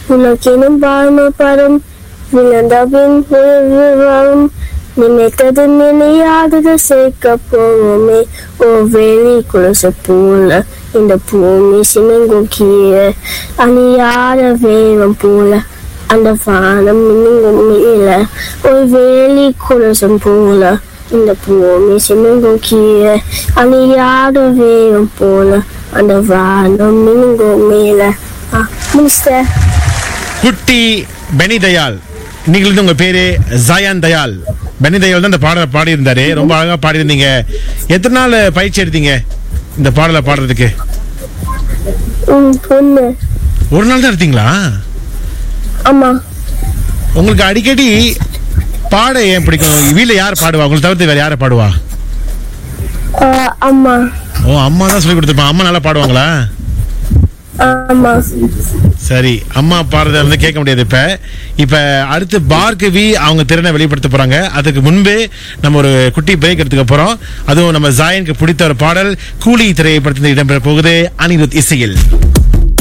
உனக்கெனும் பாழ்மப்படும் விழுந்தபின் வரும் நினைத்தது நினையாதது சேர்க்க போவோமே ஓ வெளி குலச போல இந்த பூமி சினுங்கும் கீழே அணியாத வேகம் போல அந்த வானம் மின்னுங்கும் மேல ஒரு வேலி குலசம் போல இந்த பூமி சினுங்கும் கீழே அணியாத வேகம் போல அந்த வானம் மின்னுங்கும் மேல ஆ முடிச்சிட்டேன் குட்டி பெனி தயால் நீங்கள் வந்து உங்க பேரு ஜயான் தயால் பெனி தயால் தான் இந்த பாடலை பாடியிருந்தாரு ரொம்ப அழகா பாடியிருந்தீங்க எத்தனை நாள் பயிற்சி எடுத்தீங்க இந்த பாடலை பாடுறதுக்கு ம் ஒன்று ஒரு நாள் தான் எடுத்தீங்களா ஆமா உங்களுக்கு அடிக்கடி பாட ஏன் பிடிக்கும் வீட்ல யார் பாடுவா உங்களை தவிர்த்து வேற யாரை பாடுவா ஆ, அம்மா ஓ அம்மா தான் சொல்லி கொடுத்துருப்பாங்க அம்மா நல்லா பாடுவாங்களா ஆமா சரி அம்மா பாடுறத வந்து கேட்க முடியாது இப்ப இப்ப அடுத்து பார்கவி அவங்க திறனை வெளிப்படுத்த போறாங்க அதுக்கு முன்பே நம்ம ஒரு குட்டி பிரேக் எடுத்துக்க போறோம் அதுவும் நம்ம ஜாயனுக்கு பிடித்த ஒரு பாடல் கூலி திரைப்படத்தில் இடம்பெற போகுது அனிருத் இசையில்